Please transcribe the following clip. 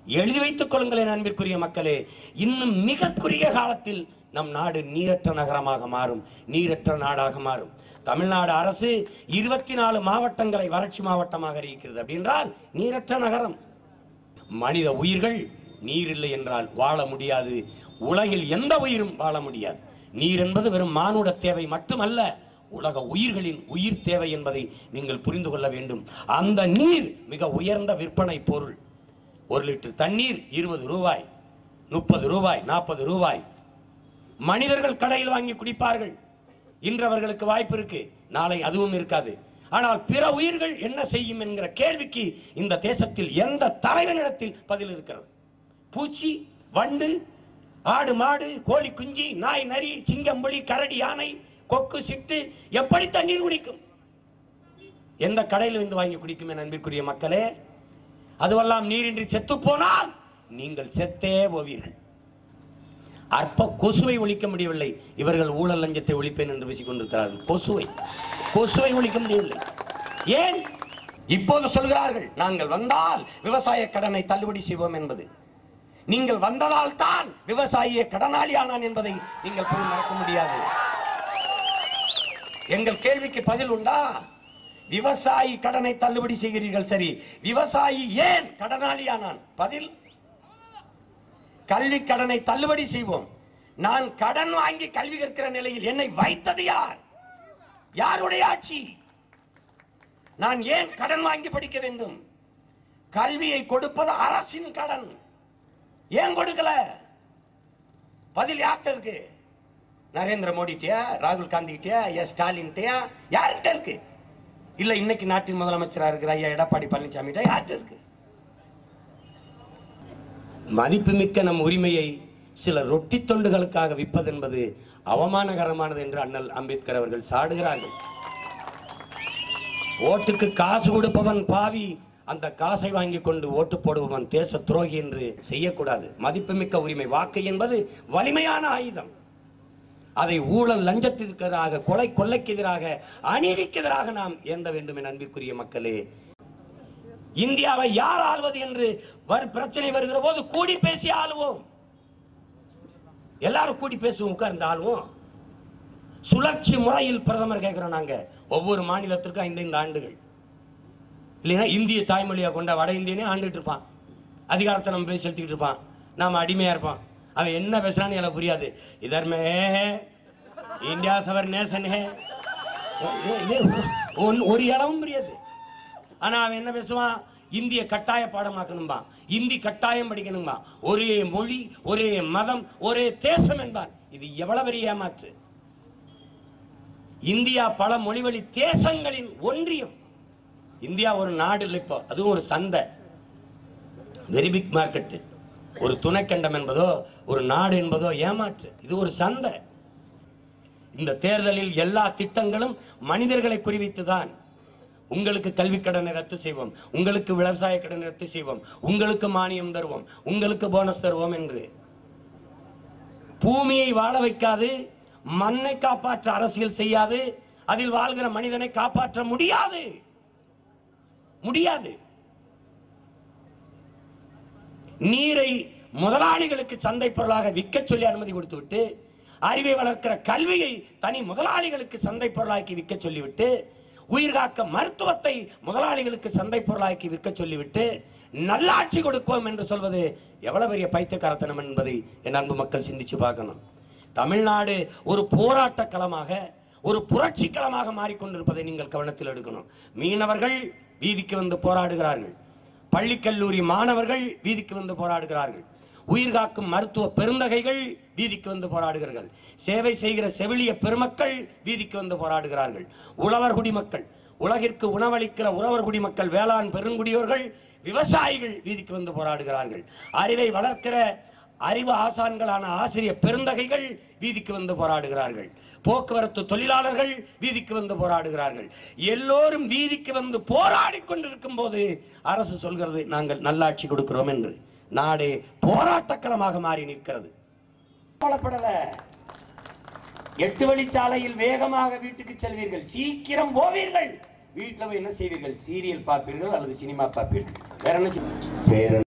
எழுதி வைத்துக் கொள்ளுங்களேன் அன்பிற்குரிய மக்களே இன்னும் மிக குறுகிய காலத்தில் நம் நாடு நீரற்ற நகரமாக மாறும் நீரற்ற நாடாக மாறும் தமிழ்நாடு அரசு இருபத்தி நாலு மாவட்டங்களை வறட்சி மாவட்டமாக அறிவிக்கிறது அப்படின்றால் நீரற்ற நகரம் மனித உயிர்கள் நீர் இல்லை என்றால் வாழ முடியாது உலகில் எந்த உயிரும் வாழ முடியாது நீர் என்பது வெறும் மானுட தேவை மட்டுமல்ல உலக உயிர்களின் உயிர் தேவை என்பதை நீங்கள் புரிந்து கொள்ள வேண்டும் அந்த நீர் மிக உயர்ந்த விற்பனை பொருள் ஒரு லிட்டர் தண்ணீர் இருபது ரூபாய் முப்பது ரூபாய் நாற்பது ரூபாய் மனிதர்கள் கடையில் வாங்கி குடிப்பார்கள் இன்று அவர்களுக்கு வாய்ப்பு இருக்கு நாளை அதுவும் இருக்காது ஆனால் பிற உயிர்கள் என்ன செய்யும் என்கிற கேள்விக்கு இந்த தேசத்தில் எந்த தலைவனிடத்தில் பதில் இருக்கிறது பூச்சி வண்டு ஆடு மாடு கோழி குஞ்சு நாய் நரி சிங்கம் புலி கரடி யானை கொக்கு சிட்டு எப்படி தண்ணீர் குடிக்கும் எந்த கடையில் வந்து வாங்கி குடிக்கும் என் அன்பிற்குரிய மக்களே அதுவெல்லாம் நீரின்றி செத்து போனால் நீங்கள் செத்தே போவீர்கள் அற்ப கொசுவை ஒழிக்க முடியவில்லை இவர்கள் ஊழல் லஞ்சத்தை ஒழிப்பேன் என்று பேசிக் கொண்டிருக்கிறார்கள் கொசுவை கொசுவை ஒழிக்க முடியவில்லை ஏன் இப்போது சொல்கிறார்கள் நாங்கள் வந்தால் விவசாய கடனை தள்ளுபடி செய்வோம் என்பது நீங்கள் வந்ததால் தான் விவசாயியை கடனாளி ஆனான் என்பதை நீங்கள் போய் மறக்க முடியாது எங்கள் கேள்விக்கு பதில் உண்டா விவசாயி கடனை தள்ளுபடி செய்கிறீர்கள் சரி விவசாயி ஏன் கடனாளியானான் பதில் கல்வி கடனை தள்ளுபடி செய்வோம் நான் கடன் வாங்கி கல்வி கற்கிற நிலையில் என்னை வைத்தது யார் யாருடைய ஆட்சி நான் ஏன் கடன் வாங்கி படிக்க வேண்டும் கல்வியை கொடுப்பது அரசின் கடன் ஏன் கொடுக்கல பதில் யார்கிட்ட இருக்கு நரேந்திர மோடிட்டியா ராகுல் காந்திகிட்டயா எஸ் ஸ்டாலின்கிட்டயா யார்கிட்ட இருக்கு இல்ல இன்னைக்கு நாட்டின் முதலமைச்சரா இருக்கிற ஐயா எடப்பாடி பழனிசாமிகிட்ட யார்கிட்ட இருக்கு மதிப்புமிக்க நம் உரிமையை சில ரொட்டி தொண்டுகளுக்காக விற்பதென்பது அவமானகரமானது என்று அண்ணல் அம்பேத்கர் அவர்கள் சாடுகிறார்கள் ஓட்டுக்கு காசு கொடுப்பவன் பாவி அந்த காசை வாங்கி கொண்டு ஓட்டு போடுபவன் தேச துரோகி என்று செய்யக்கூடாது மதிப்புமிக்க உரிமை வாக்கு என்பது வலிமையான ஆயுதம் அதை ஊழல் லஞ்சத்திற்கு எதிராக கொலை கொள்ளைக்கு எதிராக அநீதிக்கு எதிராக நாம் ஏந்த வேண்டும் என் அன்பிற்குரிய மக்களே இந்தியாவை யார் ஆள்வது என்று வர் பிரச்சனை வருகிற போது கூடி பேசி ஆளுவோம் எல்லாரும் கூடி பேசுவோம் உட்கார்ந்து ஆளுவோம் சுழற்சி முறையில் பிரதமர் கேட்கிறோம் நாங்க ஒவ்வொரு மாநிலத்திற்கும் ஐந்து ஐந்து ஆண்டுகள் இல்லைன்னா இந்திய தாய்மொழியை கொண்ட வட இந்தியனே ஆண்டுட்டு இருப்பான் அதிகாரத்தை நம்ம போய் செலுத்திக்கிட்டு இருப்பான் நாம அடிமையா இருப்பான் அவன் என்ன பேசுறான்னு எனக்கு புரியாது இதர் மே இந்தியா சவர் நேசன் ஹே இது- இது ஒன்- ஒரு இளவும் புரியாது ஆனா அவன் என்ன பேசுவான் இந்திய கட்டாய பாடமாக்கணும்பா இந்தி கட்டாயம் படிக்கணும்பா ஒரே மொழி ஒரே மதம் ஒரே தேசம் என்பான் இது எவ்வளவு பெரிய ஏமாற்று இந்தியா பல மொழிவழி தேசங்களின் ஒன்றியம் இந்தியா ஒரு நாடு இல்லை இப்போ அதுவும் ஒரு சந்தை வெரி பிக் மார்க்கெட் ஒரு துணைக்கண்டம் என்பதோ ஒரு நாடு என்பதோ ஏமாற்று இது ஒரு சந்தை இந்த தேர்தலில் எல்லா திட்டங்களும் மனிதர்களை குறிவித்துதான் உங்களுக்கு கல்வி கடனை ரத்து செய்வோம் உங்களுக்கு விவசாய கடனை ரத்து செய்வோம் உங்களுக்கு மானியம் தருவோம் உங்களுக்கு போனஸ் தருவோம் என்று பூமியை வாழ வைக்காது மண்ணை காப்பாற்ற அரசியல் செய்யாது அதில் வாழ்கிற மனிதனை காப்பாற்ற முடியாது முடியாது நீரை முதலாளிகளுக்கு சந்தை பொருளாக விற்க சொல்லி அனுமதி கொடுத்துவிட்டு அறிவை வளர்க்கிற கல்வியை தனி முதலாளிகளுக்கு சந்தை பொருளாக்கி விற்க சொல்லிவிட்டு உயிர்காக்க மருத்துவத்தை முதலாளிகளுக்கு சந்தை பொருளாக்கி விற்க சொல்லிவிட்டு நல்லாட்சி கொடுப்போம் என்று சொல்வது எவ்வளவு பெரிய பைத்தியக்காரத்தனம் என்பதை என் அன்பு மக்கள் சிந்திச்சு பார்க்கணும் தமிழ்நாடு ஒரு போராட்ட களமாக ஒரு புரட்சி களமாக மாறிக்கொண்டிருப்பதை நீங்கள் கவனத்தில் எடுக்கணும் மீனவர்கள் வீதிக்கு வந்து போராடுகிறார்கள் பள்ளி கல்லூரி மாணவர்கள் வீதிக்கு வந்து போராடுகிறார்கள் உயிர்காக்கும் மருத்துவ பெருந்தகைகள் வீதிக்கு வந்து போராடுகிறார்கள் சேவை செய்கிற செவிலிய பெருமக்கள் வீதிக்கு வந்து போராடுகிறார்கள் உழவர் குடிமக்கள் உலகிற்கு உணவளிக்கிற உழவர் குடிமக்கள் வேளாண் பெருங்குடியோர்கள் விவசாயிகள் வீதிக்கு வந்து போராடுகிறார்கள் அறிவை வளர்க்கிற அறிவு ஆசான்களான ஆசிரிய பெருந்தகைகள் வீதிக்கு வந்து போராடுகிறார்கள் போக்குவரத்து தொழிலாளர்கள் வீதிக்கு வந்து போராடுகிறார்கள் எல்லோரும் வீதிக்கு வந்து போராடி கொண்டிருக்கும் போது அரசு சொல்கிறது நாங்கள் நல்லாட்சி கொடுக்கிறோம் என்று நாடே போராட்டக்களமாக மாறி நிற்கிறது கவலைப்படல எட்டு வழிச்சாலையில் வேகமாக வீட்டுக்கு செல்வீர்கள் சீக்கிரம் போவீர்கள் வீட்டில் போய் என்ன செய்வீர்கள் சீரியல் பார்ப்பீர்கள் அல்லது சினிமா பார்ப்பீர்கள் வேற என்ன செய்வீர்கள்? வேற